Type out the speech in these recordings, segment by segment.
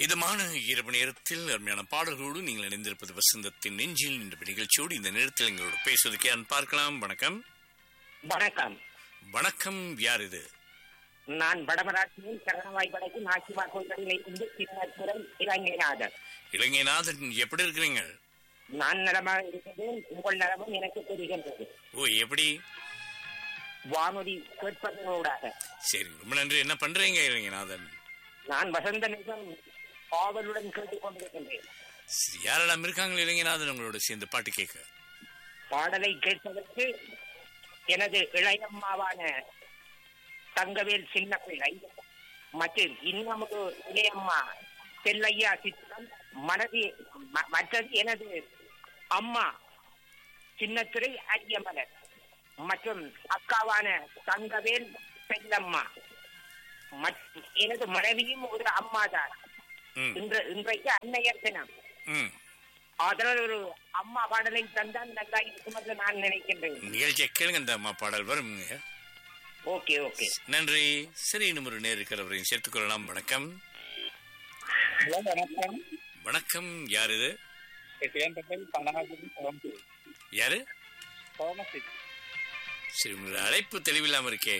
இதமான இரவு நேரத்தில் அருமையான பாடல்களோடு நீங்கள் இணைந்திருப்பது வசந்தத்தின் நெஞ்சில் என்ற நிகழ்ச்சியோடு இந்த நேரத்தில் எங்களோடு பேசுவதற்கு யான் பார்க்கலாம் வணக்கம் வணக்கம் வணக்கம் யார் இது நான் வடமராட்சியில் சரணவாய் படைக்கு நாச்சிமா கோயிலில் இருந்து சின்னத்துடன் இலங்கைநாதர் இளைஞநாதன் எப்படி இருக்கிறீங்க நான் நலமாக இருக்கிறேன் உங்கள் நலமும் எனக்கு தெரிகின்றது ஓ எப்படி வானொலி கேட்பதனூடாக சரி ரொம்ப நன்றி என்ன பண்றீங்க இளைஞநாதன் நான் வசந்த நிலம் ஆவலுடன் கேட்டுக் கொண்டிருக்கின்றேன் சரி, யாரெல்லாம் இருக்காங்க இளைஞநாதன் உங்களோட சேர்ந்து பாட்டு கேட்க பாடலை கேட்பதற்கு எனது இளையம்மாவான தங்கவேல் சின்ன பிள்ளை மற்றும் இன்னமொரு இளையம்மா செல்லையா சித்திரம் மனதி ம- மற்றது எனது அம்மா சின்னத்துறை அரியமலர் மற்றும் அக்காவான தங்கவேல் செல்லம்மா மற்றும் எனது மனைவியும் ஒரு அம்மாதான் ம் இன்று இன்றைக்கு அன்னையர் தினம் ம் அதனால் ஒரு அம்மா பாடலை தந்தால் நல்லா இருக்கும் என்று நான் நினைக்கின்றேன் நிகழ்ச்சியை கேளுங்க இந்த அம்மா பாடல் வருங்க ஓகே ஓகே நன்றி சரி இன்னும் ஒரு நேர் இருக்கிறவரையும் சேர்த்துக் கொள்ளலாம் வணக்கம் ஹலோ வணக்கம் வணக்கம் யார் இது பேர் பனாகுடி சோமசி யாரு சோமசி சரி உங்களோட அழைப்பு தெளிவில்லாம இருக்கே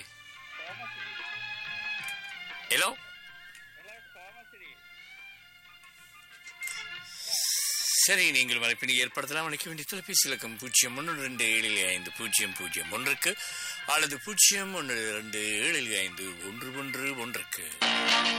ஹலோ சரி நீங்கள் அழைப்பினை ஏற்படுத்தலாம் அழைக்க வேண்டிய தொலைபேசி இலக்கம் பூஜ்ஜியம் ஒன்று ரெண்டு ஏழு ஐந்து பூஜ்ஜியம் பூஜ்ஜியம் ஒன்றுக்கு அல்லது பூஜ்ஜியம் ஒன்று ரெண்டு ஏழு ஐந்து ஒன்று ஒன்று ஒன்றுக்கு